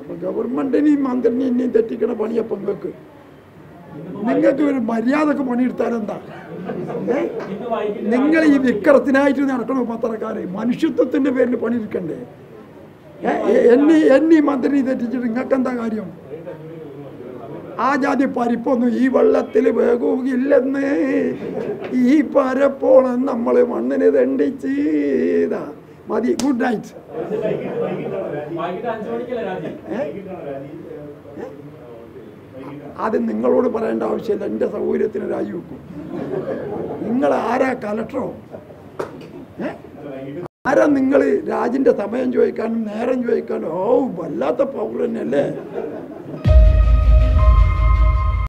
അപ്പൊ ഗവൺമെന്റിനെയും മന്ത്രിനെയും ഇനിയും തെറ്റിക്കണ പണിയപ്പം നിങ്ങൾക്ക് നിങ്ങൾക്ക് ഒരു മര്യാദക്ക് പണിയെടുത്താലെന്താ ഏ? നിങ്ങൾ ഈ വിക്രത്തിനായിട്ട് നടക്കണ പത്രക്കാരെ മനുഷ്യത്വത്തിന്റെ പേരിൽ പണിയെടുക്കണ്ടേ ഏ? എന്നെ എന്നെ മന്ത്രി തെറ്റിച്ചിട്ട് നിങ്ങൾക്ക് എന്താ കാര്യം ആ ജാതി പരിപ്പൊന്നും ഈ വെള്ളത്തിൽ വേകുകയില്ലെന്ന് ഈ പരപ്പോളം നമ്മൾ മണ്ണിന് ദണ്ഡിച്ച് ഇതാ മതി ഗുഡ് നൈറ്റ് വൈകിട്ട് അഞ്ചു മണിക്കല്ലേ രാജി അത് നിങ്ങളോട് പറയേണ്ട ആവശ്യമില്ല എൻ്റെ സൗകര്യത്തിന് രാജിവെക്കും നിങ്ങൾ ആരാ കലക്ടറോ ഏ? ആരാ നിങ്ങൾ രാജിൻ്റെ സമയം ചോദിക്കാനും നേരം ചോദിക്കാനും ഓ വല്ലാത്ത പൗരനല്ലേ